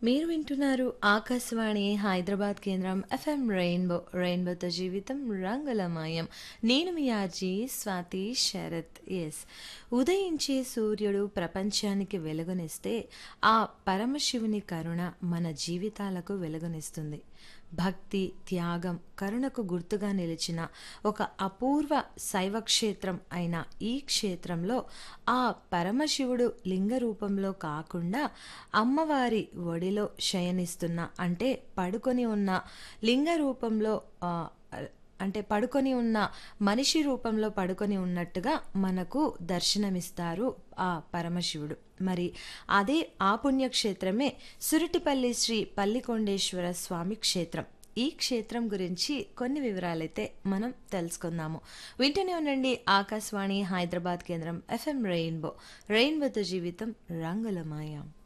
మీరు వింటున్నారు ఆకాశవాణి హైదరాబాద్ కేంద్రం ఎఫ్ఎం రెయిన్బో రెయిన్బోతో జీవితం రంగులమయం నేను మీ ఆర్జీ స్వాతి శరత్ ఎస్ ఉదయించే సూర్యుడు ప్రపంచానికి వెలుగునిస్తే ఆ పరమశివుని కరుణ మన జీవితాలకు వెలుగునిస్తుంది భక్తి త్యాగం కరుణకు గుర్తుగా నిలిచిన ఒక అపూర్వ శైవ క్షేత్రం అయిన ఈ క్షేత్రంలో ఆ పరమశివుడు లింగ రూపంలో కాకుండా అమ్మవారి ఒడిలో శయనిస్తున్న అంటే పడుకొని ఉన్న లింగ రూపంలో ఆ, అంటే పడుకొని ఉన్న మనిషి రూపంలో పడుకొని ఉన్నట్టుగా మనకు దర్శనమిస్తారు ఆ పరమశివుడు మరి అదే ఆ పుణ్యక్షేత్రమే సురటిపల్లి శ్రీ పల్లికొండేశ్వర స్వామి క్షేత్రం ఈ క్షేత్రం గురించి కొన్ని వివరాలైతే మనం తెలుసుకుందాము వింటూనే ఉండండి ఆకాశవాణి హైదరాబాద్ కేంద్రం ఎఫ్ఎం రెయిన్బో రెయిన్బోతో జీవితం రంగులమాయం